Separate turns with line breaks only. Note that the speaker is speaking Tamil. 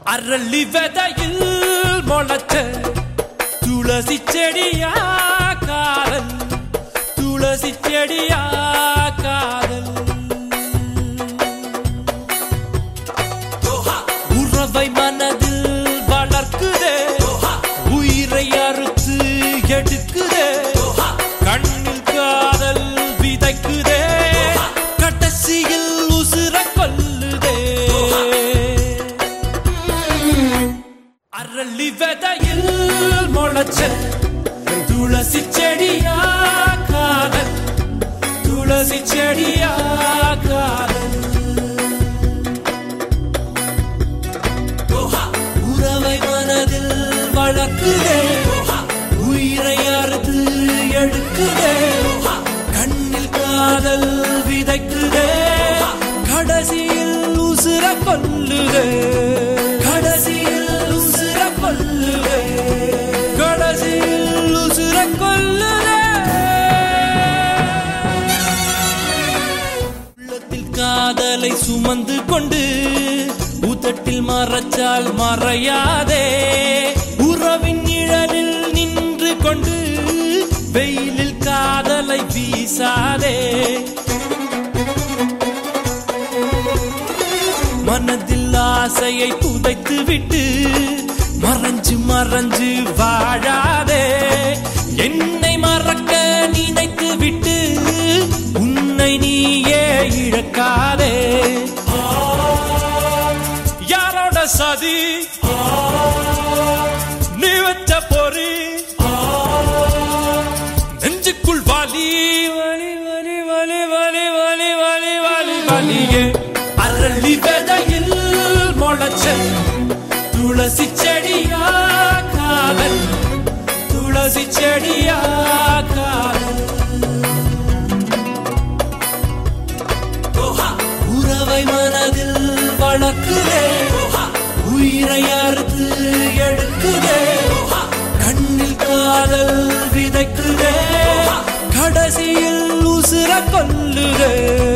அரளி விதையில் முளைச்ச துளசி செடியா காதல் துளசி செடியா காதல் உறவை மனதில் வளர்க்குதே உயிரை அறுத்து எடுக்குதே கண்ணில் காதல் விதைக்குதே கடைசியில் உசுர கொல்லுதே அரளி விதையில் முளைச்ச துளசி செடியா காதல் துளசி செடியா காதல் உறவை மனதில் வளர்க்குதே உயிரை அறுத்து எடுக்குதே கண்ணில் காதல் விதைக்குதே கடைசியில் உசுர கொல்லுதே கடைசியில் உசுர கொல்லுதே கடைசியில் உசுர கொல்லுதே உள்ளத்தில் காதலை சுமந்து கொண்டு ஊத்தட்டில் மறைச்சால் மறையாதே உறவின் நிழலில் நின்று கொண்டு வெயிலில் காதலை வீசாதே மனதில் ஆசையை புதைத்து விட்டு மறைஞ்சு மறைஞ்சு வாழாதே என்னை மறக்க நினைத்து விட்டு உன்னை நீயே இழக்காதே யாரோட சதி நீ வச்ச பொறி நெஞ்சுக்குள் வலி வலி வலி வலி வலி வலி வலி வலி வலியே அரளி விதையில் முளைச்ச துளசி செடியா காதல் துளசி செடியா காதல் உறவை மனதில் வளர்க்குதே உயிரை அறுத்து எடுக்குதே கண்ணில் காதல் விதைக்குதே கடைசியில் உசுர கொல்லுதே